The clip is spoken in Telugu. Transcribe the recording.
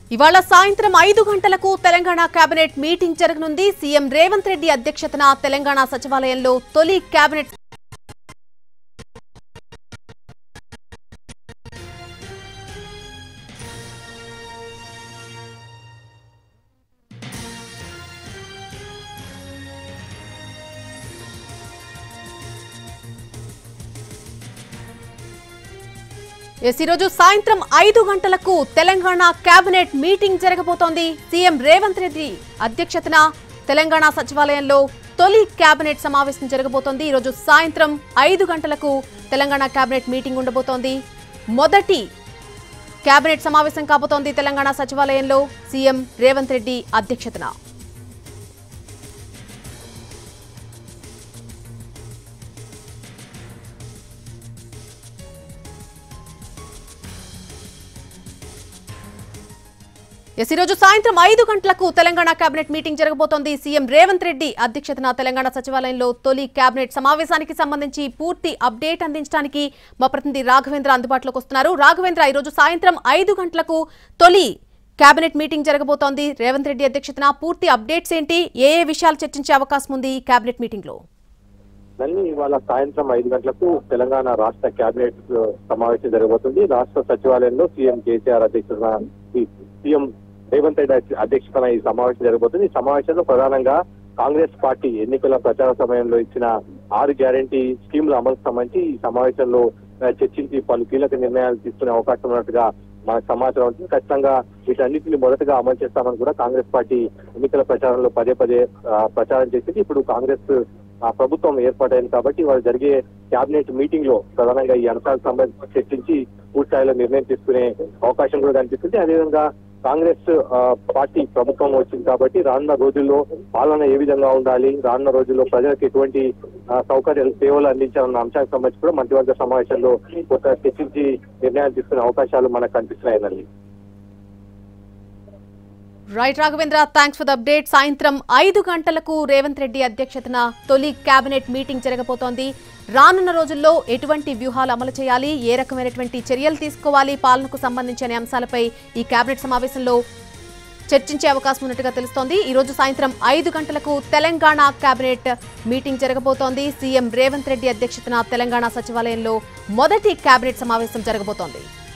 ఇవాళ సాయంత్రం ఐదు గంటలకు తెలంగాణ కేబినెట్ మీటింగ్ జరగనుంది సీఎం రేవంత్ రెడ్డి అధ్యక్షతన తెలంగాణ సచివాలయంలో తొలి కేబినెట్ ఎస్ ఈరోజు సాయంత్రం ఐదు గంటలకు తెలంగాణ కేబినెట్ మీటింగ్ జరగబోతోంది సీఎం రేవంత్ రెడ్డి అధ్యక్షతన తెలంగాణ సచివాలయంలో తొలి కేబినెట్ సమావేశం జరగబోతోంది ఈరోజు సాయంత్రం ఐదు గంటలకు తెలంగాణ కేబినెట్ మీటింగ్ ఉండబోతోంది మొదటి కేబినెట్ సమావేశం కాబోతోంది తెలంగాణ సచివాలయంలో సీఎం రేవంత్ రెడ్డి అధ్యక్షతన ఎస్ ఈరోజు సాయంత్రం ఐదు గంటలకు తెలంగాణ కేబినెట్ మీటింగ్ జరగబోతోంది సీఎం రేవంత్ రెడ్డి అధ్యక్షతన తెలంగాణ సచివాలయంలో తొలి కేబినెట్ సమావేశానికి సంబంధించి పూర్తి అప్డేట్ అందించడానికి మా ప్రతినిధి రాఘవేంద్ర అందుబాటులోకి వస్తున్నారు రాఘవేంద్ర ఈరోజు సాయంత్రం ఐదు గంటలకు తొలి కేబినెట్ మీటింగ్ జరగబోతోంది రేవంత్ రెడ్డి అధ్యక్షతన పూర్తి అప్డేట్స్ ఏంటి ఏ ఏ విషయాలు చర్చించే అవకాశం ఉంది ఈ కేబినెట్ మీటింగ్ లో మళ్ళీ ఇవాళ సాయంత్రం ఐదు గంటలకు తెలంగాణ రాష్ట్ర కేబినెట్ సమావేశం జరగబోతుంది రాష్ట్ర సచివాలయంలో సీఎం కేసీఆర్ అధ్యక్షతన ఈ సీఎం రేవంత్ రెడ్డి అధ్య- అధ్యక్షతన ఈ సమావేశం జరగబోతుంది ఈ సమావేశంలో ప్రధానంగా కాంగ్రెస్ పార్టీ ఎన్నికల ప్రచార సమయంలో ఇచ్చిన ఆరు గ్యారంటీ స్కీముల అమలుకు సంబంధించి ఈ సమావేశంలో ఆ, చర్చించి పలు కీలక నిర్ణయాలు తీసుకునే అవకాశం ఉన్నట్టుగా మనకు సమాచారం ఉంటుంది ఖచ్చితంగా వీటన్నిటిని మొదటగా అమలు చేస్తామని కూడా కాంగ్రెస్ పార్టీ ఎన్నికల ప్రచారంలో పదే పదే ఆ, ప్రచారం చేసింది ఇప్పుడు కాంగ్రెస్ ఆ ప్రభుత్వం ఏర్పాటైంది కాబట్టి వాళ్ళు జరిగే కేబినెట్ మీటింగ్ లో ప్రధానంగా ఈ అంశాలకు సంబంధించి చర్చించి పూర్తి స్థాయిలో నిర్ణయం తీసుకునే అవకాశం కూడా కనిపిస్తుంది అదేవిధంగా కాంగ్రెస్ ఆ, పార్టీ ప్రభుత్వం వచ్చింది కాబట్టి రానున్న రోజుల్లో పాలన ఏ విధంగా ఉండాలి రానున్న రోజుల్లో ప్రజలకు ఎటువంటి ఆ, సౌకర్యాలు సేవలు అందించాలన్న అంశానికి సంబంధించి కూడా మంత్రివర్గ సమావేశంలో కొంత చర్చించి నిర్ణయాలు తీసుకునే అవకాశాలు మనకు కనిపిస్తున్నాయి నల్లి right Raghavendra thanks for the update సాయంత్రం ఐదు గంటలకు రేవంత్ రెడ్డి అధ్యక్షతన తొలి కేబినెట్ మీటింగ్ జరగబోతోంది రానున్న రోజుల్లో ఎటువంటి వ్యూహాలు అమలు చేయాలి ఏ రకమైనటువంటి చర్యలు తీసుకోవాలి పాలనకు సంబంధించిన అంశాలపై ఈ కేబినెట్ సమావేశంలో చర్చించే అవకాశం ఉన్నట్టుగా తెలుస్తోంది ఈ రోజు సాయంత్రం ఐదు గంటలకు తెలంగాణ కేబినెట్ మీటింగ్ జరగబోతోంది సీఎం రేవంత్ రెడ్డి అధ్యక్షతన తెలంగాణ సచివాలయంలో మొదటి కేబినెట్ సమావేశం జరగబోతోంది